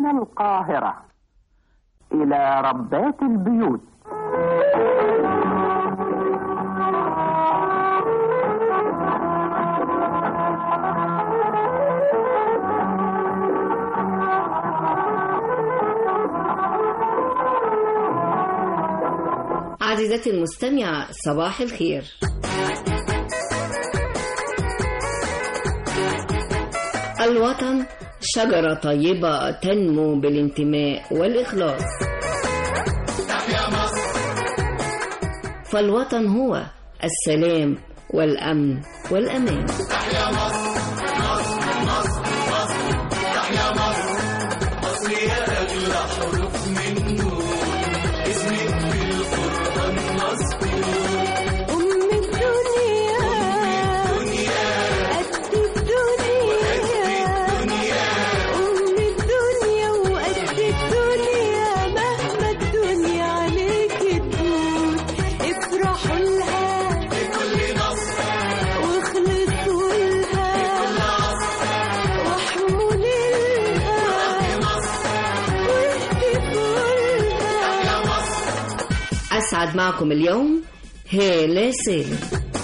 من القاهرة إلى ربات البيوت عزيزتي المستمعة صباح الخير الوطن شجرة طيبة تنمو بالانتماء والإخلاص فالوطن هو السلام والأمن والأمان أم الدنيا قد الدنيا أم الدنيا وقد الدنيا مهما الدنيا عليك تدور افرحوا لها واخلصوا لها واحموا لها واهتفوا لها أسعد معكم اليوم هالة سالم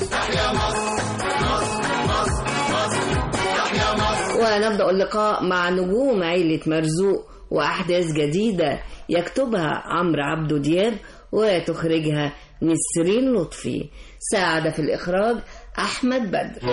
ونبدأ اللقاء مع نجوم عيلة مرزوق وأحداث جديدة يكتبها عمرو عبدو دياب وتخرجها نسرين لطفي ساعد في الإخراج أحمد بدر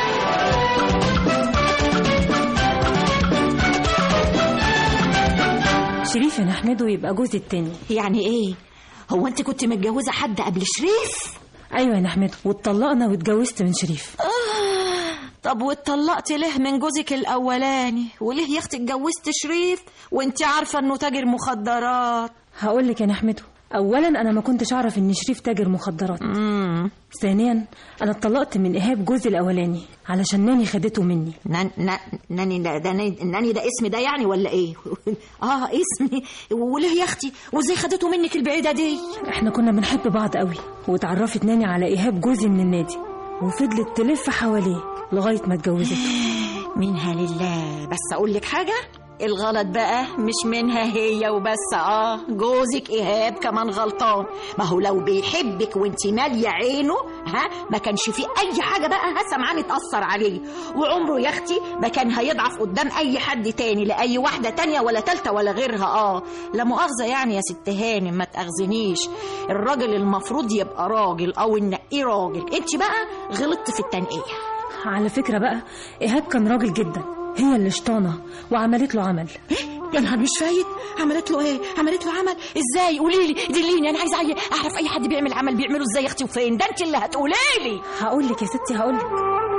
شريف يا نحمده يبقى جوزي التاني يعني ايه هو انت كنت متجوزه حد قبل شريف ايوه يا نحمده واتطلقنا واتجوزت من شريف طب واتطلقتي ليه من جوزك الاولاني وليه يا اختي اتجوزت شريف وانت عارفه انه تاجر مخدرات هقول لك يا نحمده اولا انا ما كنتش اعرف ان شريف تاجر مخدرات امم ثانيا انا اتطلقت من ايهاب جوزي الاولاني علشان ناني خدته مني نان نا- ناني ده, ده ناني ده اسم ده يعني ولا ايه اه اسمي وليه يا اختي وازاي خدته منك البعيده دي احنا كنا بنحب بعض قوي واتعرفت ناني على ايهاب جوزي من النادي وفضلت تلف حواليه لغايه ما اتجوزته منها لله بس اقول لك حاجه الغلط بقى مش منها هي وبس اه جوزك ايهاب كمان غلطان ما هو لو بيحبك وانت ماليه عينه ها ما كانش فيه اي حاجه بقى سمعان تاثر عليه وعمره يا اختي ما كان هيضعف قدام اي حد تاني لاي واحده تانية ولا تالتة ولا غيرها اه لا مؤاخذه يعني يا ست هانم ما تاخذنيش الراجل المفروض يبقى راجل او نقيه راجل انت بقى غلطت في التنقيه على فكره بقى ايهاب كان راجل جدا هي اللي شطانه وعملت له عمل يا نهار مش فايت عملت له ايه عملت له عمل ازاي قولي لي دليني انا عايزه أعي- اعرف اي حد بيعمل عمل بيعمله ازاي يا اختي وفين ده انت اللي هتقولي لي هقول لك يا ستي هقول لك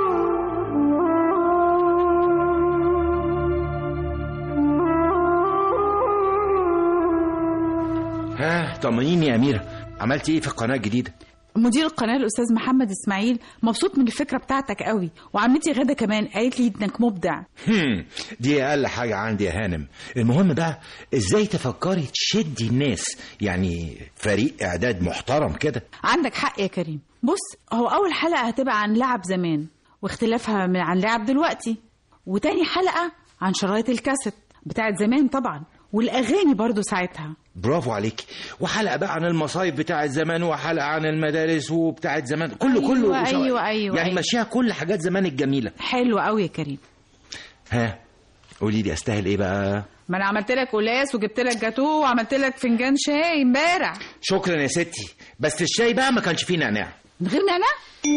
ها طمنيني يا أميرة عملتي إيه في القناة الجديدة؟ مدير القناه الاستاذ محمد اسماعيل مبسوط من الفكره بتاعتك قوي وعمتي غاده كمان قالت لي انك مبدع هم دي أقل حاجة عندي يا هانم المهم بقى إزاي تفكري تشدي الناس يعني فريق إعداد محترم كده عندك حق يا كريم بص هو اول حلقه هتبقى عن لعب زمان واختلافها من عن لعب دلوقتي وتاني حلقه عن شرايط الكاسيت بتاعت زمان طبعا والاغاني برضو ساعتها برافو عليك وحلقة بقى عن المصايب بتاعت زمان وحلقة عن المدارس وبتاعت زمان كله أيوة، كله أيوة، أيوة، يعني أيوة. مشيها كل حاجات زمان الجميلة حلو قوي يا كريم ها قولي لي أستاهل إيه بقى ما انا عملت لك قلاص وجبت لك جاتوه وعملت لك فنجان شاي امبارح شكرا يا ستي بس الشاي بقى ما كانش فيه نعناع من غير نعناع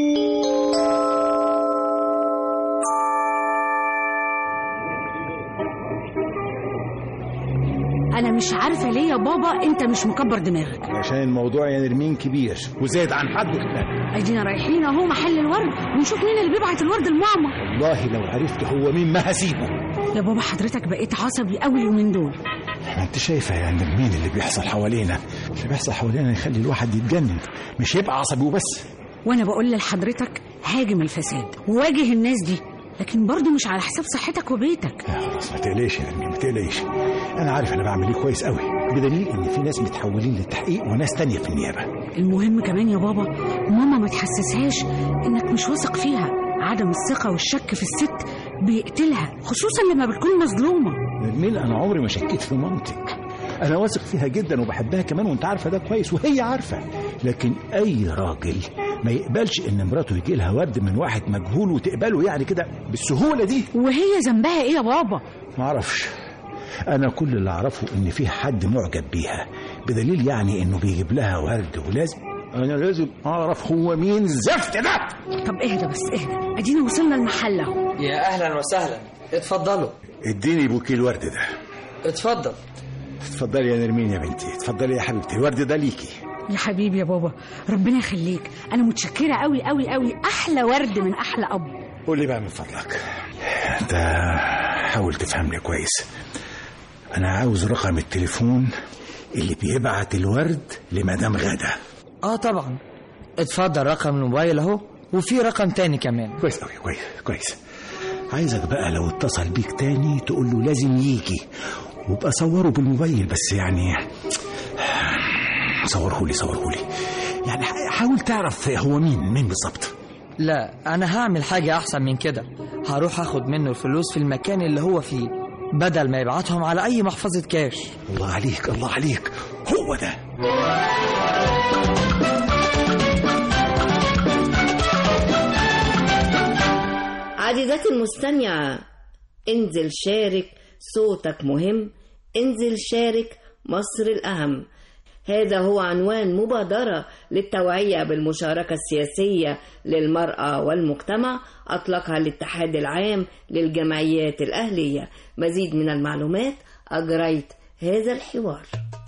انا مش عارفه ليه يا بابا انت مش مكبر دماغك عشان الموضوع يا نرمين كبير وزاد عن حده كمان ادينا رايحين اهو محل الورد ونشوف مين اللي بيبعت الورد لماما والله لو عرفت هو مين ما هسيبه يا بابا حضرتك بقيت عصبي قوي اليومين دول ما انت شايفه يا نرمين اللي بيحصل حوالينا اللي بيحصل حوالينا يخلي الواحد يتجنن مش يبقى عصبي وبس وانا بقول لحضرتك هاجم الفساد وواجه الناس دي لكن برضه مش على حساب صحتك وبيتك لا خلاص ما تقلقش يا نرمين ما تقلقش انا عارف انا بعمل ايه كويس قوي بدليل ان في ناس متحولين للتحقيق وناس تانية في النيابه المهم كمان يا بابا ماما ما تحسسهاش انك مش واثق فيها عدم الثقة والشك في الست بيقتلها خصوصا لما بتكون مظلومة نرمين انا عمري ما شكيت في مامتك انا واثق فيها جدا وبحبها كمان وانت عارفه ده كويس وهي عارفه لكن اي راجل ما يقبلش ان مراته يجي لها ورد من واحد مجهول وتقبله يعني كده بالسهوله دي وهي ذنبها ايه يا بابا ما اعرفش انا كل اللي اعرفه ان في حد معجب بيها بدليل يعني انه بيجيب لها ورد ولازم انا لازم اعرف هو مين زفت ده طب اهدى بس اهدى ادينا وصلنا المحل اهو يا اهلا وسهلا اتفضلوا اديني بوكيه الورد ده اتفضل اتفضلي يا نرمين يا بنتي اتفضلي يا حبيبتي الورد ده ليكي يا حبيبي يا بابا ربنا يخليك انا متشكره قوي قوي قوي احلى ورد من احلى اب قول لي بقى من فضلك انت حاول تفهمني كويس انا عاوز رقم التليفون اللي بيبعت الورد لمدام غدا اه طبعا اتفضل رقم الموبايل اهو وفي رقم تاني كمان كويس قوي كويس كويس عايزك بقى لو اتصل بيك تاني تقول له لازم يجي وابقى صوره بالموبايل بس يعني صوره لي صوره لي يعني حاول تعرف هو مين مين بالظبط لا انا هعمل حاجة احسن من كده هروح اخد منه الفلوس في المكان اللي هو فيه بدل ما يبعتهم على اي محفظة كاش الله عليك الله عليك هو ده عزيزتي المستمعة انزل شارك صوتك مهم انزل شارك مصر الأهم هذا هو عنوان مبادرة للتوعية بالمشاركة السياسية للمرأة والمجتمع أطلقها الاتحاد العام للجمعيات الأهلية مزيد من المعلومات أجريت هذا الحوار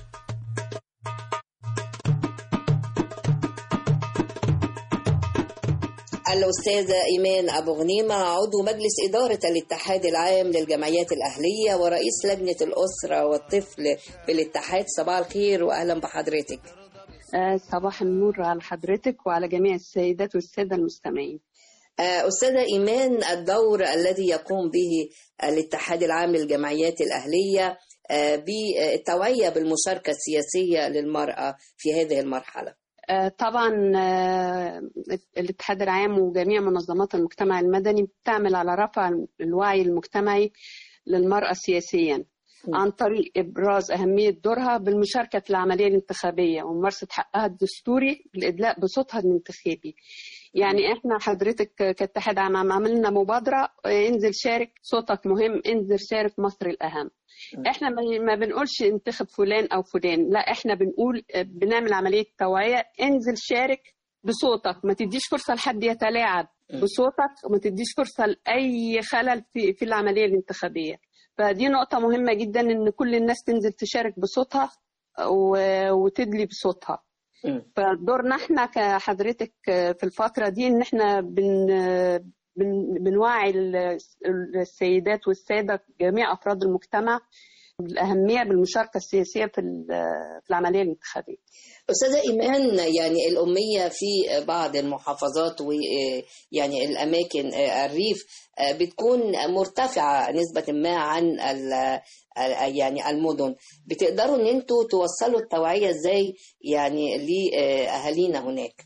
الأستاذة إيمان أبو غنيمة عضو مجلس إدارة الاتحاد العام للجمعيات الأهلية ورئيس لجنة الأسرة والطفل بالاتحاد صباح الخير وأهلا بحضرتك آه، صباح النور على حضرتك وعلى جميع السيدات والسادة المستمعين آه، أستاذة إيمان الدور الذي يقوم به الاتحاد العام للجمعيات الأهلية آه، بالتوعية بالمشاركة السياسية للمرأة في هذه المرحلة آه، طبعا آه، الاتحاد العام وجميع منظمات المجتمع المدني بتعمل على رفع الوعي المجتمعي للمرأة سياسيا عن طريق إبراز أهمية دورها بالمشاركة في العملية الانتخابية وممارسة حقها الدستوري بالإدلاء بصوتها الانتخابي يعني احنا حضرتك كاتحاد عام عم عملنا مبادرة آه، انزل شارك صوتك مهم انزل شارك مصر الأهم احنا ما ما بنقولش انتخب فلان او فلان لا احنا بنقول آه، بنعمل عملية توعية انزل شارك بصوتك ما تديش فرصة لحد يتلاعب بصوتك وما تديش فرصة لأي خلل في في العملية الانتخابية فدي نقطة مهمة جدا إن كل الناس تنزل تشارك بصوتها و- وتدلي بصوتها فدورنا احنا كحضرتك في الفترة دي إن احنا بن بن بنوعي ال- السيدات والسادة جميع أفراد المجتمع بالأهمية بالمشاركة السياسية في ال- في العملية الانتخابية أستاذة إيمان يعني الأمية في بعض المحافظات ويعني الأماكن الريف بتكون مرتفعة نسبة ما عن ال- يعني المدن بتقدروا إن أنتوا توصلوا التوعية إزاي يعني لأهالينا هناك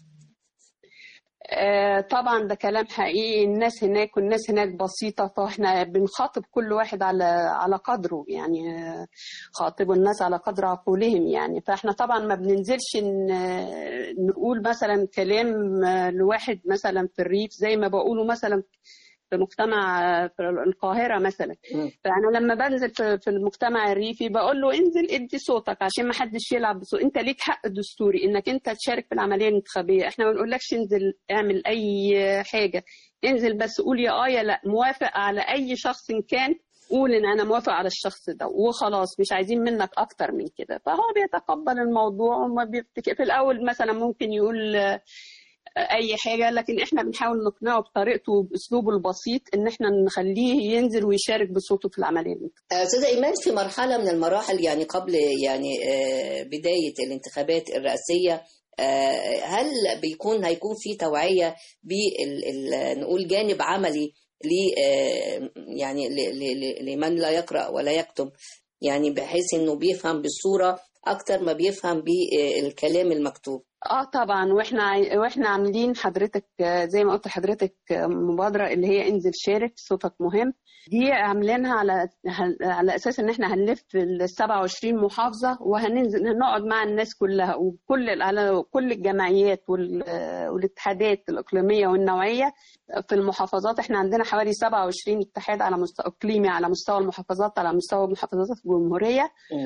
آه، طبعا ده كلام حقيقي الناس هناك والناس هناك بسيطة فاحنا بنخاطب كل واحد على على قدره يعني آه، خاطبوا الناس على قدر عقولهم يعني فاحنا طبعا ما بننزلش ن- آه، نقول مثلا كلام آه، لواحد مثلا في الريف زي ما بقوله مثلا في مجتمع آه، في القاهرة مثلا فأنا لما بنزل في في المجتمع الريفي بقول له انزل ادي صوتك عشان ما حدش يلعب بصوت انت ليك حق دستوري انك انت تشارك في العملية الانتخابية احنا ما بنقولكش انزل اعمل اي حاجة انزل بس قول يا اه يا لا موافق على اي شخص إن كان قول ان انا موافق على الشخص ده وخلاص مش عايزين منك اكتر من كده فهو بيتقبل الموضوع وما بيفتك... في الاول مثلا ممكن يقول آه، اي حاجه لكن احنا بنحاول نقنعه بطريقته وباسلوبه البسيط ان احنا نخليه ينزل ويشارك بصوته في العمليه دي أستاذة إيمان في مرحلة من المراحل يعني قبل يعني آه، بداية الانتخابات الرئاسية آه، هل بيكون هيكون في توعية بال ال- نقول جانب عملي ل آه، يعني ل- ل- ل- لمن لا يقرأ ولا يكتب يعني بحيث إنه بيفهم بالصورة أكتر ما بيفهم بالكلام المكتوب اه طبعا واحنا عاي- واحنا عاملين حضرتك آه، زي ما قلت لحضرتك آه، مبادره اللي هي انزل شارك صوتك مهم دي عاملينها على على اساس ان احنا هنلف ال 27 محافظه وهننزل نقعد مع الناس كلها وكل على كل الجمعيات وال- آه، والاتحادات الاقليميه والنوعيه في المحافظات احنا عندنا حوالي 27 اتحاد على مستوى اقليمي على مستوى المحافظات على مستوى محافظات الجمهوريه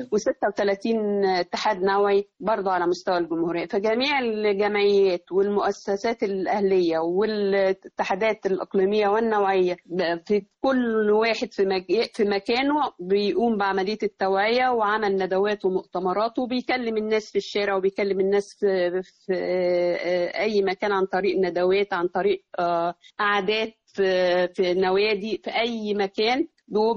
و36 اتحاد نوعي برضه على مستوى الجمهورية فجميع الجمعيات والمؤسسات الأهلية والاتحادات الإقليمية والنوعية في كل واحد في, مج... في مكانه بيقوم بعملية التوعية وعمل ندوات ومؤتمرات وبيكلم الناس في الشارع وبيكلم الناس في, في أي مكان عن طريق ندوات عن طريق آه، قعدات في في نوادي في أي مكان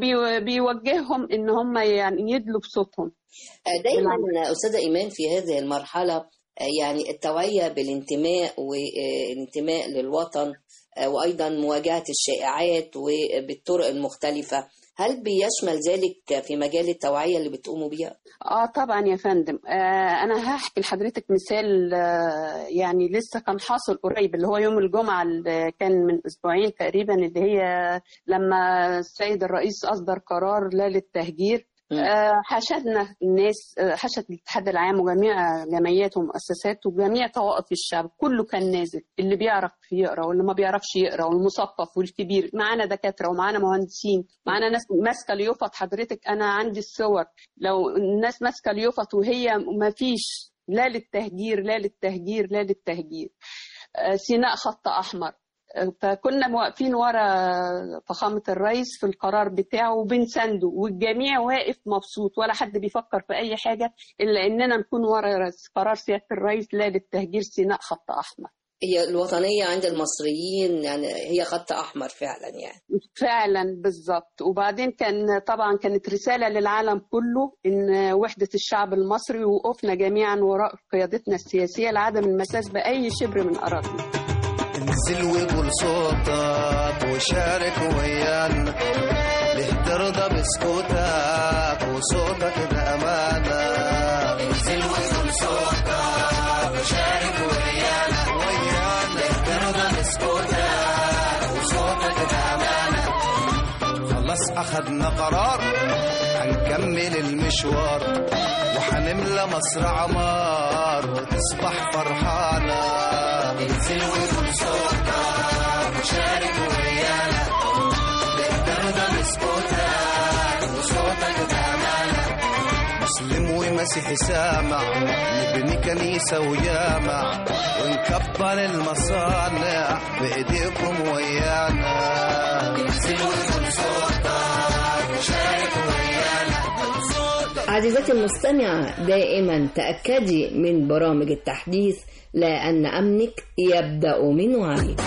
وبيوجههم ان هم يعني يدلوا بصوتهم دايما أستاذة إيمان في هذه المرحلة آه، يعني التوعية بالانتماء والانتماء للوطن آه، وأيضا مواجهة الشائعات وبالطرق المختلفة هل بيشمل ذلك في مجال التوعية اللي بتقوموا بيها؟ اه طبعا يا فندم آه انا هحكي لحضرتك مثال آه يعني لسه كان حاصل قريب اللي هو يوم الجمعه اللي كان من اسبوعين تقريبا اللي هي لما السيد الرئيس اصدر قرار لا للتهجير آه، حشدنا الناس آه، حشد الاتحاد العام وجميع جمعيات ومؤسسات وجميع طوائف الشعب كله كان نازل اللي بيعرف يقرا واللي ما بيعرفش يقرا والمثقف والكبير معانا دكاتره ومعانا مهندسين معانا ناس ماسكه اليوفط حضرتك انا عندي الصور لو الناس ماسكه اليوفط وهي ما فيش لا للتهجير لا للتهجير لا للتهجير آه، سيناء خط احمر فكنا واقفين ورا فخامة الرئيس في القرار بتاعه وبنسنده والجميع واقف مبسوط ولا حد بيفكر في أي حاجة إلا إننا نكون ورا قرار سيادة الرئيس لا للتهجير سيناء خط أحمر هي الوطنية عند المصريين يعني هي خط أحمر فعلا يعني فعلا بالظبط وبعدين كان طبعا كانت رسالة للعالم كله إن وحدة الشعب المصري وقفنا جميعا وراء قيادتنا السياسية لعدم المساس بأي شبر من أراضينا انزل وقول صوتك وشارك ويانا ليه ترضى بسكوتك وصوتك ده أمانة انزل وقول صوتك وشارك ويانا ويانا ليه ترضى بسكوتك وصوتك ده أمانة خلاص أخدنا قرار هنكمل المشوار وحنملى مصر عمار وتصبح فرحانة انزل وقول صوتك وشارك ويانا بترضى بسكوتك وصوتك ده أمانة مسلم ومسيحي سامع نبني كنيسة وجامع ونكبر المصانع بإيديكم ويانا انزل وقول صوتك وشارك ويانا عزيزتي المستمعة دائما تأكدي من برامج التحديث لأن أمنك يبدأ من وعيك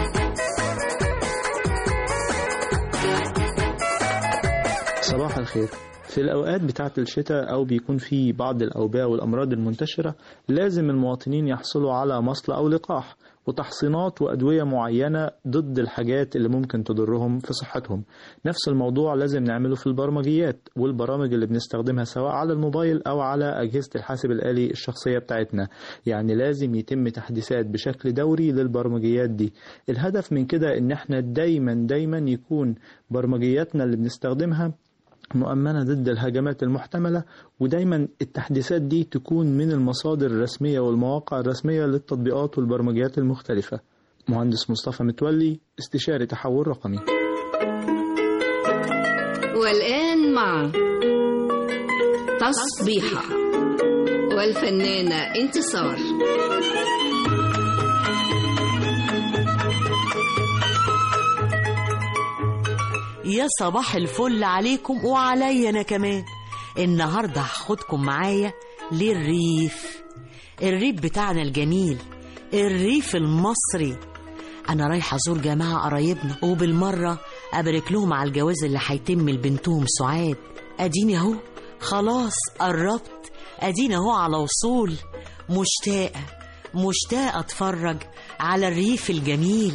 صباح الخير في الأوقات بتاعة الشتاء أو بيكون في بعض الأوبئة والأمراض المنتشرة لازم المواطنين يحصلوا على مصل أو لقاح وتحصينات وأدوية معينة ضد الحاجات اللي ممكن تضرهم في صحتهم نفس الموضوع لازم نعمله في البرمجيات والبرامج اللي بنستخدمها سواء على الموبايل أو على أجهزة الحاسب الآلي الشخصية بتاعتنا يعني لازم يتم تحديثات بشكل دوري للبرمجيات دي الهدف من كده إن احنا دايما دايما يكون برمجياتنا اللي بنستخدمها مؤمنة ضد الهجمات المحتملة ودايما التحديثات دي تكون من المصادر الرسمية والمواقع الرسمية للتطبيقات والبرمجيات المختلفة مهندس مصطفى متولي استشاري تحول رقمي والآن مع تصبيحة والفنانة انتصار يا صباح الفل عليكم وعليا انا كمان النهارده هاخدكم معايا للريف الريف بتاعنا الجميل الريف المصري انا رايحه ازور جماعه قرايبنا وبالمره ابارك لهم على الجواز اللي هيتم لبنتهم سعاد اديني اهو خلاص قربت اديني اهو على وصول مشتاقه مشتاقه اتفرج على الريف الجميل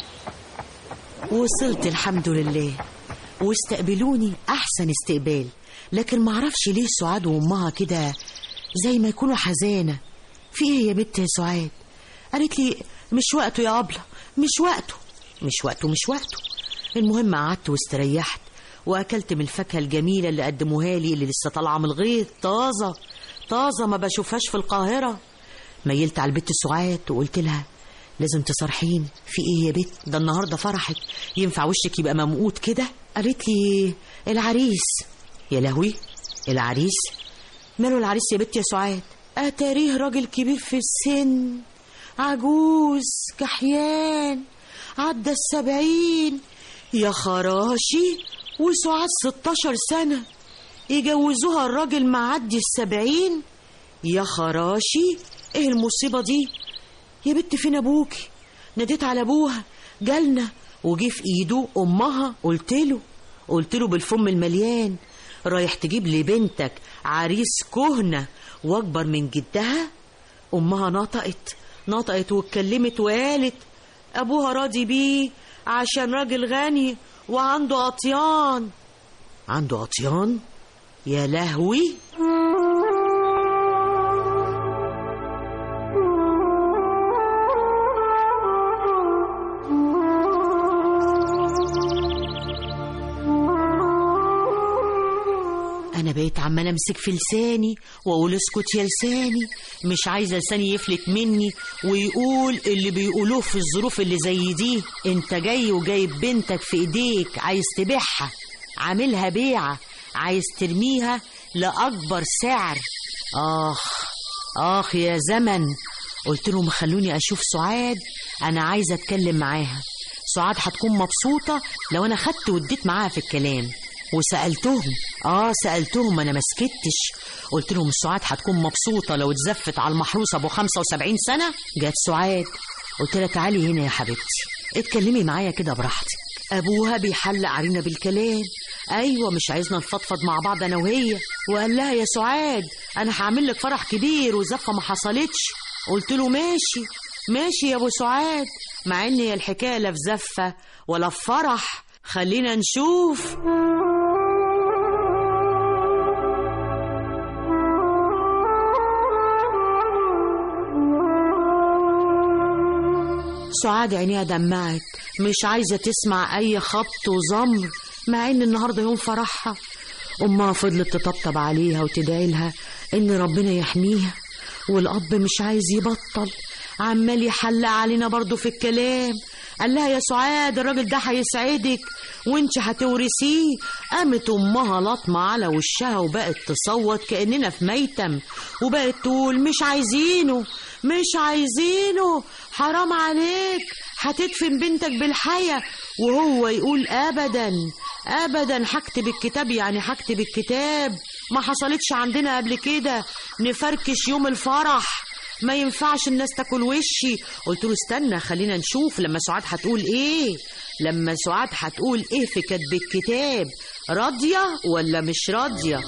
وصلت الحمد لله واستقبلوني احسن استقبال لكن معرفش ليه سعاد وامها كده زي ما يكونوا حزانه في ايه يا بنت يا سعاد قالت لي مش وقته يا ابله مش وقته مش وقته مش وقته المهم قعدت واستريحت واكلت من الفاكهه الجميله اللي قدموها لي اللي لسه طالعه من الغيط طازه طازه ما بشوفهاش في القاهره ميلت على البت سعاد وقلت لها لازم تصرحين في ايه يا بت ده النهارده فرحك ينفع وشك يبقى ممقوت كده قالت لي العريس يا لهوي العريس ماله العريس يا بت يا سعاد اتاريه راجل كبير في السن عجوز كحيان عدى السبعين يا خراشي وسعاد ستاشر سنة يجوزوها الراجل معدي السبعين يا خراشي ايه المصيبة دي يا بنت فين ابوكي ناديت على ابوها جالنا وجي في ايده امها قلت له قلت له بالفم المليان رايح تجيب لي بنتك عريس كهنة واكبر من جدها امها نطقت نطقت واتكلمت وقالت ابوها راضي بيه عشان راجل غني وعنده اطيان عنده اطيان يا لهوي انا بقيت عمال امسك في لساني واقول اسكت يا لساني مش عايزه لساني يفلت مني ويقول اللي بيقولوه في الظروف اللي زي دي انت جاي وجايب بنتك في ايديك عايز تبيعها عاملها بيعه عايز ترميها لاكبر سعر اخ اخ يا زمن قلت لهم خلوني اشوف سعاد انا عايزه اتكلم معاها سعاد هتكون مبسوطه لو انا خدت واديت معاها في الكلام وسألتهم اه سألتهم انا ما سكتش قلت لهم سعاد هتكون مبسوطة لو اتزفت على المحروس ابو 75 سنة جت سعاد قلت لها تعالي هنا يا حبيبتي اتكلمي معايا كده براحتك ابوها بيحلق علينا بالكلام ايوه مش عايزنا نفضفض مع بعض انا وهي وقال لها يا سعاد انا هعمل لك فرح كبير وزفه ما حصلتش قلت له ماشي ماشي يا ابو سعاد مع ان هي الحكايه لا في زفه ولا في فرح خلينا نشوف سعاد عينيها دمعت مش عايزة تسمع أي خبط وزمر مع إن النهاردة يوم فرحها أمها فضلت تطبطب عليها وتدعي لها إن ربنا يحميها والأب مش عايز يبطل عمال يحلق علينا برضو في الكلام قال لها يا سعاد الراجل ده هيسعدك وانت هتورثيه قامت امها لطمه على وشها وبقت تصوت كاننا في ميتم وبقت تقول مش عايزينه مش عايزينه حرام عليك هتدفن بنتك بالحياة وهو يقول ابدا ابدا هكتب الكتاب يعني هكتب الكتاب ما حصلتش عندنا قبل كده نفركش يوم الفرح ما ينفعش الناس تاكل وشي قلت له استنى خلينا نشوف لما سعاد هتقول ايه لما سعاد هتقول ايه في كتب الكتاب راضية ولا مش راضية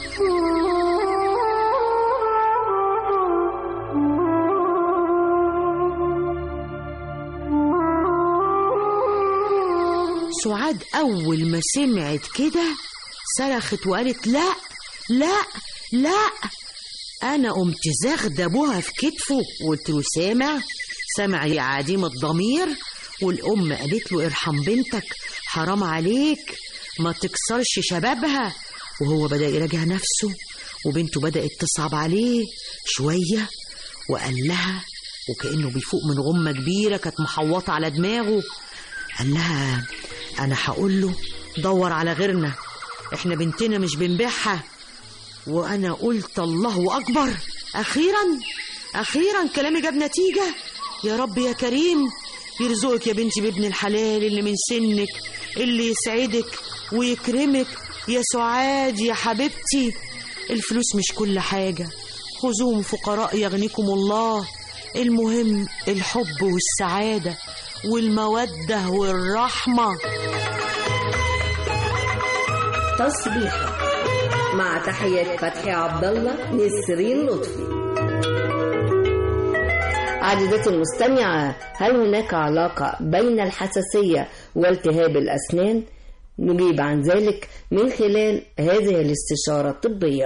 سعاد أول ما سمعت كده صرخت وقالت لا لا لا أنا قمت زاخدة أبوها في كتفه وقلت له سامع سامع يا عديم الضمير والأم قالت له ارحم بنتك حرام عليك ما تكسرش شبابها وهو بدأ يراجع نفسه وبنته بدأت تصعب عليه شوية وقال لها وكأنه بيفوق من غمة كبيرة كانت محوطة على دماغه قال لها أنا هقول له دور على غيرنا احنا بنتنا مش بنبيعها وانا قلت الله اكبر اخيرا اخيرا كلامي جاب نتيجه يا رب يا كريم يرزقك يا بنتي بابن الحلال اللي من سنك اللي يسعدك ويكرمك يا سعاد يا حبيبتي الفلوس مش كل حاجه خذوهم فقراء يغنيكم الله المهم الحب والسعاده والموده والرحمه تصبيحه مع تحيات فتحي عبد الله نسرين لطفي عزيزتي المستمعة هل هناك علاقة بين الحساسية والتهاب الأسنان؟ نجيب عن ذلك من خلال هذه الاستشارة الطبية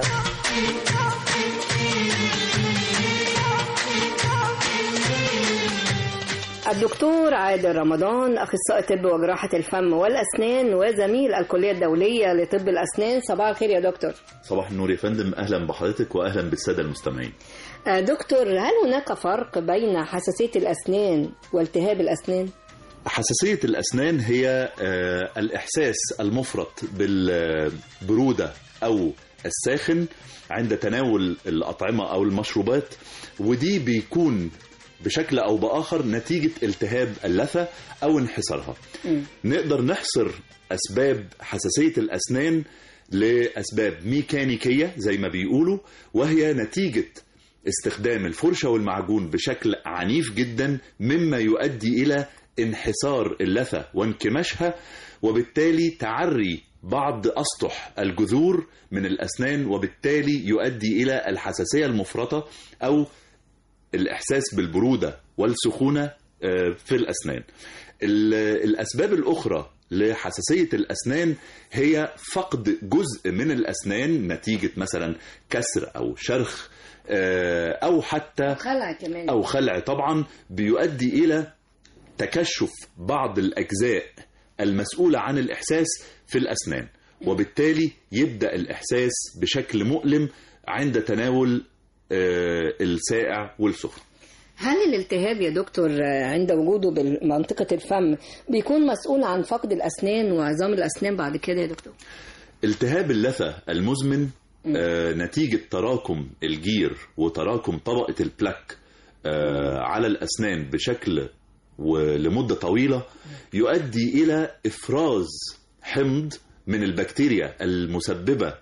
الدكتور عادل رمضان أخصائي طب وجراحة الفم والأسنان وزميل الكلية الدولية لطب الأسنان صباح الخير يا دكتور صباح النور يا فندم اهلا بحضرتك واهلا بالساده المستمعين آه، دكتور هل هناك فرق بين حساسية الأسنان والتهاب الأسنان؟ حساسيه الاسنان هي آه، الاحساس المفرط بالبروده او الساخن عند تناول الاطعمه او المشروبات ودي بيكون بشكل او باخر نتيجه التهاب اللثه او انحسارها نقدر نحصر اسباب حساسيه الاسنان لاسباب ميكانيكيه زي ما بيقولوا وهي نتيجه استخدام الفرشه والمعجون بشكل عنيف جدا مما يؤدي الى انحسار اللثه وانكماشها وبالتالي تعري بعض اسطح الجذور من الاسنان وبالتالي يؤدي الى الحساسيه المفرطه او الاحساس بالبروده والسخونه آه، في الاسنان ال- الاسباب الاخرى لحساسيه الاسنان هي فقد جزء من الاسنان نتيجه مثلا كسر او شرخ آه، او حتى خلع كمان او خلع طبعا بيؤدي الى تكشف بعض الاجزاء المسؤوله عن الاحساس في الاسنان وبالتالي يبدا الاحساس بشكل مؤلم عند تناول آه، السائع والسخن هل الالتهاب يا دكتور آه، عند وجوده بمنطقة الفم بيكون مسؤول عن فقد الأسنان وعظام الأسنان بعد كده يا دكتور؟ التهاب اللثة المزمن آه، نتيجة تراكم الجير وتراكم طبقة البلاك آه، على الأسنان بشكل ولمدة طويلة يؤدي إلى إفراز حمض من البكتيريا المسببة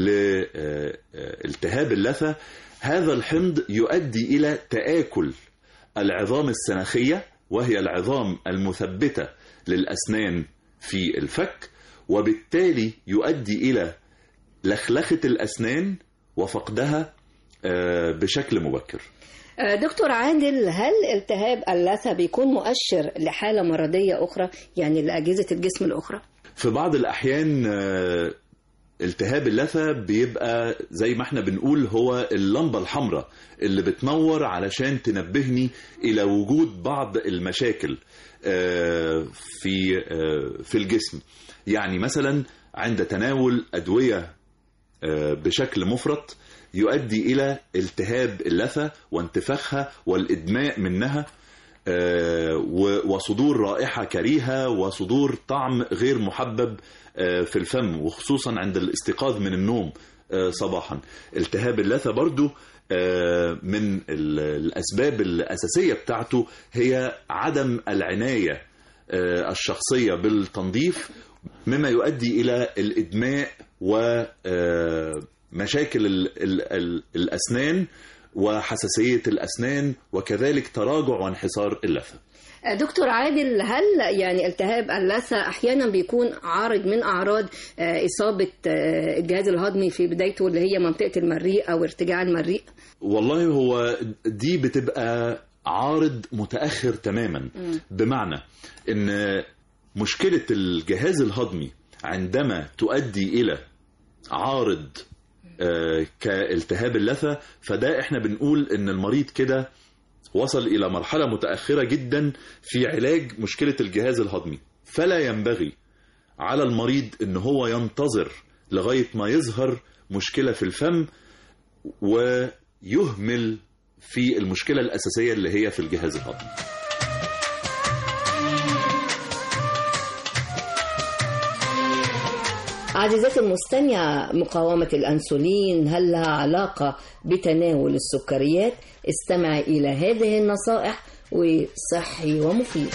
لالتهاب اللثة هذا الحمض يؤدي إلى تآكل العظام السنخية وهي العظام المثبتة للأسنان في الفك وبالتالي يؤدي إلى لخلخة الأسنان وفقدها آه، بشكل مبكر آه، دكتور عادل هل التهاب اللثة بيكون مؤشر لحالة مرضية أخرى يعني لأجهزة الجسم الأخرى؟ في بعض الأحيان آه، التهاب اللثة بيبقى زي ما احنا بنقول هو اللمبة الحمراء اللي بتنور علشان تنبهني إلى وجود بعض المشاكل آه، في آه، في الجسم يعني مثلا عند تناول أدوية آه، بشكل مفرط يؤدي إلى التهاب اللثة وانتفاخها والإدماء منها آه، و- وصدور رائحة كريهة وصدور طعم غير محبب آه، في الفم وخصوصا عند الاستيقاظ من النوم آه، صباحا التهاب اللثة برضو آه، من ال- الأسباب الأساسية بتاعته هي عدم العناية آه، الشخصية بالتنظيف مما يؤدي إلى الإدماء ومشاكل الأسنان وحساسية الأسنان وكذلك تراجع وانحسار اللثة آه، دكتور عادل هل يعني التهاب اللثة أحيانا بيكون عارض من أعراض آه، إصابة آه، الجهاز الهضمي في بدايته اللي هي منطقة المريء أو ارتجاع المريء؟ والله هو دي بتبقى عارض متأخر تماما بمعنى ان مشكلة الجهاز الهضمي عندما تؤدي الى عارض آه، كالتهاب اللثة فده احنا بنقول ان المريض كده وصل الى مرحلة متأخرة جدا في علاج مشكلة الجهاز الهضمي فلا ينبغي على المريض ان هو ينتظر لغاية ما يظهر مشكلة في الفم ويهمل في المشكلة الأساسية اللي هي في الجهاز الهضمي عزيزتي المستمعة مقاومة الأنسولين هل لها علاقة بتناول السكريات؟ استمع إلى هذه النصائح وصحي ومفيد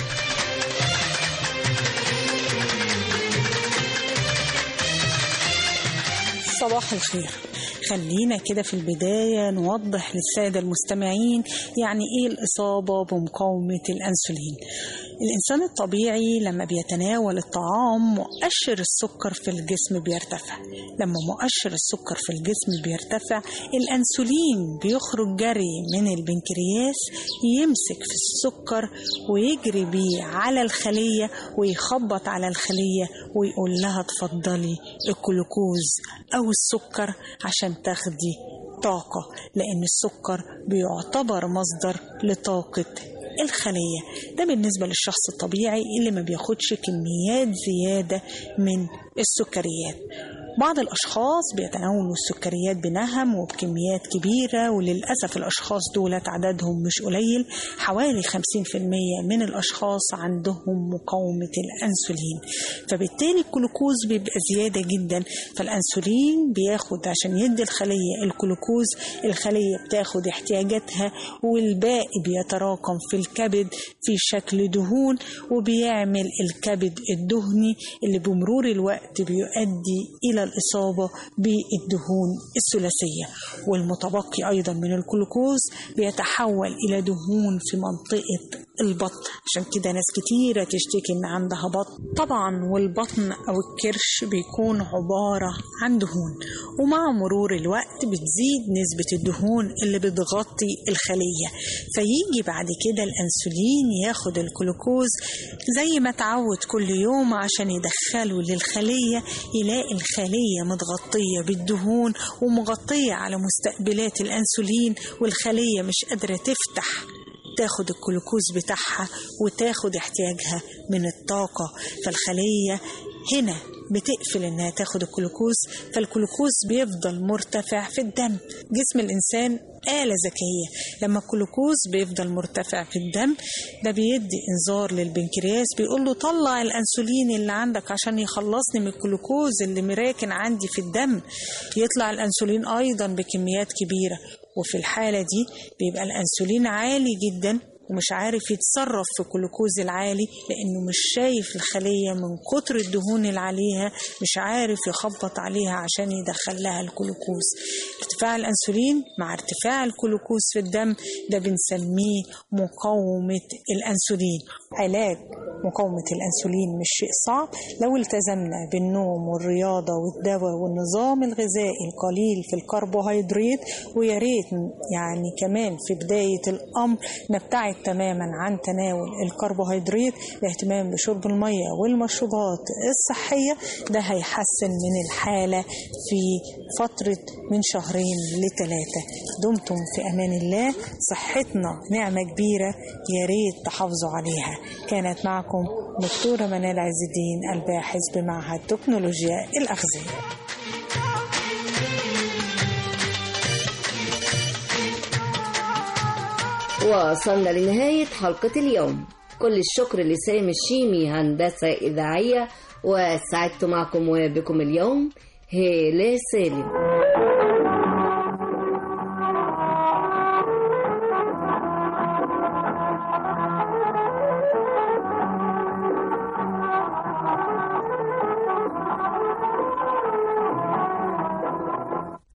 صباح الخير خلينا كده في البداية نوضح للسادة المستمعين يعني إيه الإصابة بمقاومة الأنسولين الإنسان الطبيعي لما بيتناول الطعام مؤشر السكر في الجسم بيرتفع لما مؤشر السكر في الجسم بيرتفع الأنسولين بيخرج جري من البنكرياس يمسك في السكر ويجري بيه على الخلية ويخبط على الخلية ويقول لها اتفضلي الجلوكوز أو السكر عشان تاخدي طاقة لأن السكر بيعتبر مصدر لطاقة الخلية ده بالنسبة للشخص الطبيعي اللي ما بياخدش كميات زيادة من السكريات بعض الأشخاص بيتناولوا السكريات بنهم وبكميات كبيرة وللأسف الأشخاص دولت عددهم مش قليل حوالي 50% من الأشخاص عندهم مقاومة الأنسولين فبالتالي الجلوكوز بيبقى زيادة جدا فالأنسولين بياخد عشان يدي الخلية الجلوكوز الخلية بتاخد احتياجاتها والباقي بيتراكم في الكبد في شكل دهون وبيعمل الكبد الدهني اللي بمرور الوقت بيؤدي إلى الإصابة بالدهون الثلاثية والمتبقي أيضا من الجلوكوز بيتحول إلى دهون في منطقة البطن عشان كده ناس كتيرة تشتكي إن عندها بطن طبعا والبطن أو الكرش بيكون عبارة عن دهون ومع مرور الوقت بتزيد نسبة الدهون اللي بتغطي الخلية فيجي بعد كده الأنسولين ياخد الجلوكوز زي ما تعود كل يوم عشان يدخله للخلية يلاقي الخلية متغطية بالدهون ومغطية على مستقبلات الأنسولين والخلية مش قادرة تفتح تاخد الجلوكوز بتاعها وتاخد احتياجها من الطاقة فالخلية هنا بتقفل انها تاخد الجلوكوز فالجلوكوز بيفضل مرتفع في الدم جسم الانسان آلة ذكية لما الجلوكوز بيفضل مرتفع في الدم ده بيدي انذار للبنكرياس بيقول له طلع الانسولين اللي عندك عشان يخلصني من الجلوكوز اللي مراكن عندي في الدم يطلع الانسولين ايضا بكميات كبيرة وفي الحالة دي بيبقى الانسولين عالي جدا ومش عارف يتصرف في الجلوكوز العالي لانه مش شايف الخليه من كتر الدهون اللي عليها مش عارف يخبط عليها عشان يدخل لها الجلوكوز ارتفاع الانسولين مع ارتفاع الجلوكوز في الدم ده بنسميه مقاومه الانسولين علاج مقاومة الأنسولين مش شيء صعب لو التزمنا بالنوم والرياضة والدواء والنظام الغذائي القليل في الكربوهيدرات ويا ريت يعني كمان في بداية الأمر نبتعد تماما عن تناول الكربوهيدرات الاهتمام بشرب المية والمشروبات الصحية ده هيحسن من الحالة في فترة من شهرين لثلاثة دمتم في أمان الله صحتنا نعمة كبيرة يا ريت تحافظوا عليها كانت معكم دكتورة منال عز الدين الباحث بمعهد تكنولوجيا الأغذية وصلنا لنهاية حلقة اليوم كل الشكر لسامي الشيمي هندسة إذاعية وسعدت معكم وبكم اليوم هيلة سالم